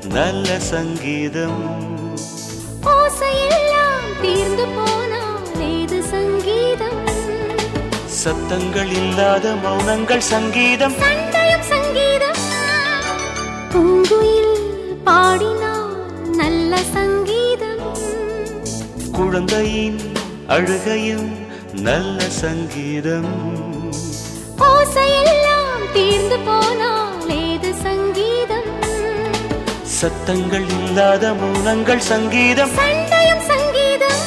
நல்ல சங்கீதம் ஓசையெல்லாம் தீர்ந்து போனால் ஏது சங்கீதம் சத்தங்கள் இல்லாத மௌனங்கள் சங்கீதம் சண்டையும் சங்கீதம் பூங்குயில் பாடினால் நல்ல சங்கீதம் குழந்தையின் அழுகையும் நல்ல சங்கீதம் ஓசையெல்லாம் தீர்ந்து போனால் ஏது சங்கீதம் சத்தங்கள் இல்லாத மௌனங்கள் சங்கீதம் சண்டையும் சங்கீதம்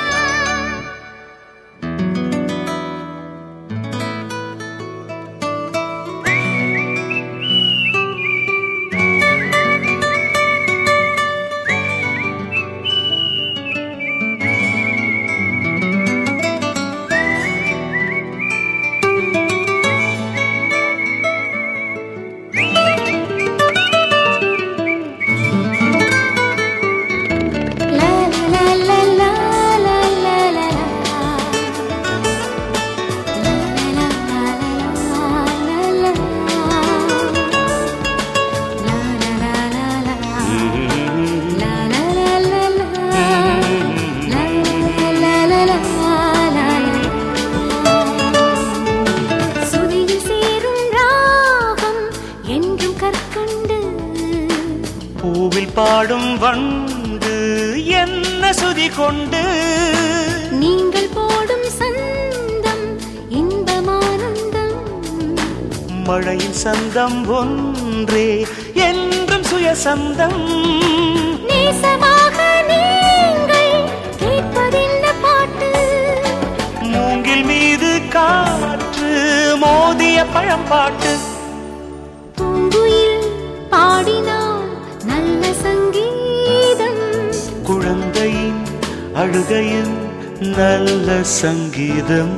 லா லா லா லா லா லா லா லா. லா லா லா லா லா லா. லா லா லா லா லா. லா லா லா லா லா. லா லா லா லா லா லா. சுதியில் சேரும் ராகம் என்றும் கற்கண்டு பூவில் பாடும் வண்டு என்ன சுதி கொண்டு நீங்கள் போடும் சந்தம் இன்பமானந்தம் மழையின் சந்தம் ஒன்றே என்றும் சுயசந்தம் நேசமாக நீங்கள் கேட்பதென்ன பாட்டு மூங்கில் மீது காற்று மோதிய பழம்பாட்டு பூங்குயில் பாடினால் நல்ல சங்கீதம் குழந்தையின் அழுகையின் நல்ல சங்கீதம்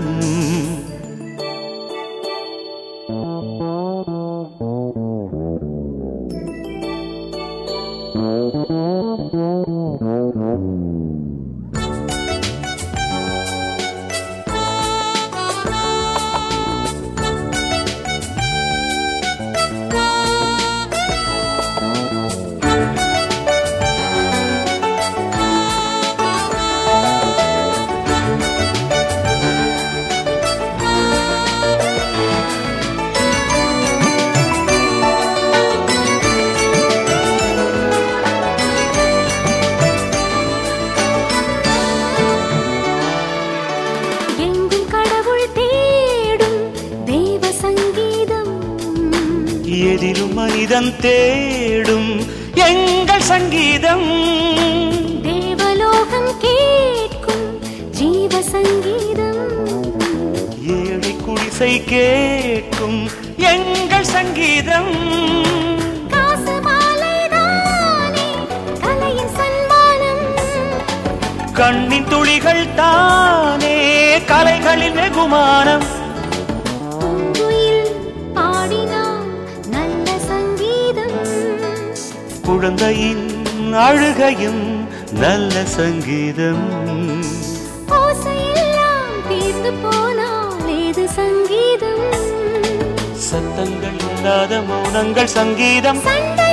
எங்கும் கடவுள் தேடும் தேவ சங்கீதம் எதிலும் மனிதன் தேடும் எங்கள் சங்கீதம் தேவலோகம் கேட்கும் ஜீவ சங்கீதம் ஏழை குடிசை கேட்கும் எங்கள் சங்கீதம் காசு மாலைதானே கலையின் சன்மானம் கண்ணின் துளிகள் தானே கலைகளின் வெகுமானம் பூங்குயில் பாடினால் நல்ல சங்கீதம் குழந்தையின் அழுகையும் நல்ல சங்கீதம் ஓசையெல்லாம் தீர்ந்து போனால் ஏது சங்கீதம் சத்தங்கள் இல்லாத மௌனங்கள் சங்கீதம் சண்டை